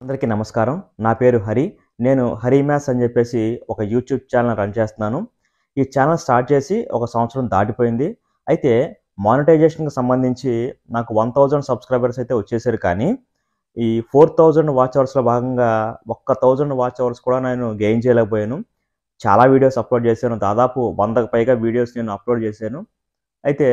అందరికీ నమస్కారం నా పేరు హరి నేను హరి మ్యాథ్స్ అని చెప్పేసి ఒక యూట్యూబ్ ఛానల్ రన్ చేస్తున్నాను ఈ ఛానల్ స్టార్ట్ చేసి ఒక సంవత్సరం దాటిపోయింది అయితే మానిటైజేషన్కి సంబంధించి నాకు వన్ థౌజండ్ సబ్స్క్రైబర్స్ అయితే వచ్చేసారు కానీ ఈ ఫోర్ థౌజండ్ వాచ్ అవర్స్లో భాగంగా ఒక్క థౌజండ్ వాచ్ అవర్స్ కూడా నేను గెయిన్ చేయలేకపోయాను చాలా వీడియోస్ అప్లోడ్ చేశాను దాదాపు వందకు పైగా వీడియోస్ నేను అప్లోడ్ చేశాను అయితే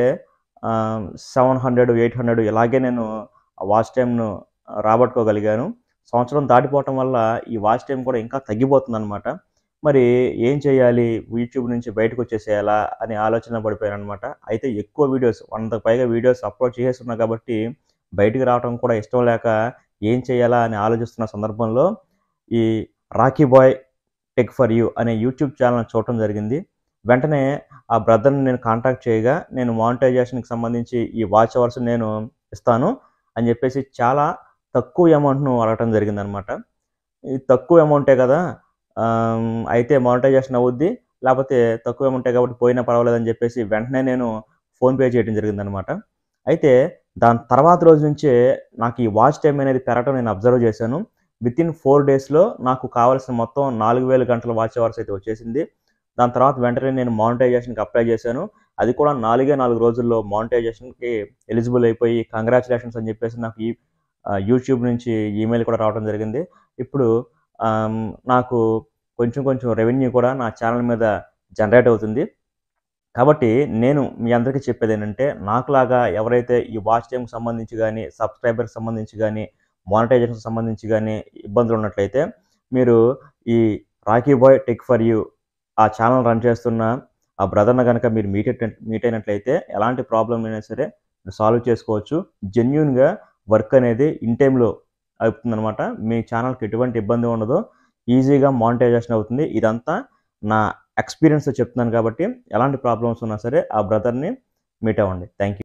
సెవెన్ హండ్రెడ్ ఎయిట్ హండ్రెడ్ ఇలాగే నేను వాచ్ టైంను రాబట్టుకోగలిగాను సంవత్సరం దాటిపోవటం వల్ల ఈ వాచ్ టైం కూడా ఇంకా తగ్గిపోతుంది అనమాట మరి ఏం చేయాలి యూట్యూబ్ నుంచి బయటకు వచ్చేసేయాలా అని ఆలోచన పడిపోయాను అనమాట అయితే ఎక్కువ వీడియోస్ వందకు పైగా వీడియోస్ అప్లోడ్ చేసేస్తున్నా కాబట్టి బయటికి రావడం కూడా ఇష్టం లేక ఏం చేయాలా అని ఆలోచిస్తున్న సందర్భంలో ఈ Rocky boy tech for you అనే యూట్యూబ్ ఛానల్ చూడటం జరిగింది వెంటనే ఆ బ్రదర్ని నేను కాంటాక్ట్ చేయగా నేను మానిటైజేషన్కి సంబంధించి ఈ వాచ్ అవర్స్ నేను ఇస్తాను అని చెప్పేసి చాలా తక్కువ అమౌంట్ను అడగటం జరిగిందనమాట ఇది తక్కువ అమౌంటే కదా ఆమ్, అయితే మానిటైజేషన్ అవుద్ది లేకపోతే తక్కువ అమౌంటే కాబట్టి పోయినా పర్వాలేదని చెప్పేసి వెంటనే నేను ఫోన్పే చేయడం జరిగిందనమాట అయితే దాని తర్వాత రోజు నుంచే నాకు ఈ వాచ్ టైం అనేది పెరగటం నేను అబ్జర్వ్ చేశాను విత్ ఇన్ ఫోర్ డేస్లో నాకు కావాల్సిన మొత్తం నాలుగు వేల గంటల వాచ్ అవర్స్ అయితే వచ్చేసింది దాని తర్వాత వెంటనే నేను మానిటైజేషన్కి అప్లై చేశాను అది కూడా నాలుగే నాలుగు రోజుల్లో మానిటైజేషన్కి ఎలిజిబుల్ అయిపోయి కంగ్రాచులేషన్స్ అని చెప్పేసి నాకు ఈ ఆ, యూట్యూబ్ నుంచి ఈమెయిల్ కూడా రావడం జరిగింది ఇప్పుడు ఆమ్, నాకు కొంచెం కొంచెం రెవెన్యూ కూడా నా ఛానల్ మీద జనరేట్ అవుతుంది కాబట్టి నేను మీ అందరికీ చెప్పేది ఏంటంటే నాకులాగా ఎవరైతే ఈ వాచ్ టైంకి సంబంధించి కానీ సబ్స్క్రైబర్కి సంబంధించి కానీ మానిటైజేషన్కి సంబంధించి కానీ ఇబ్బందులు ఉన్నట్లయితే మీరు ఈ Rocky boy tech for you ఆ ఛానల్ రన్ చేస్తున్న ఆ బ్రదర్ని కనుక మీరు మీట్ మీట్ అయినట్లయితే ఎలాంటి ప్రాబ్లం అయినా సరే సాల్వ్ చేసుకోవచ్చు జెన్యున్గా వర్క్ అనేది ఇన్ టైంలో అవుతుందన్నమాట మీ ఛానల్కి ఎటువంటి ఇబ్బంది ఉండదు ఈజీగా మానిటైజేషన్ అవుతుంది ఇదంతా నా ఎక్స్పీరియన్స్ చెప్తున్నాను కాబట్టి ఎలాంటి ప్రాబ్లమ్స్ ఉన్నా సరే ఆ బ్రదర్ని మీట్ అవ్వండి థ్యాంక్ యూ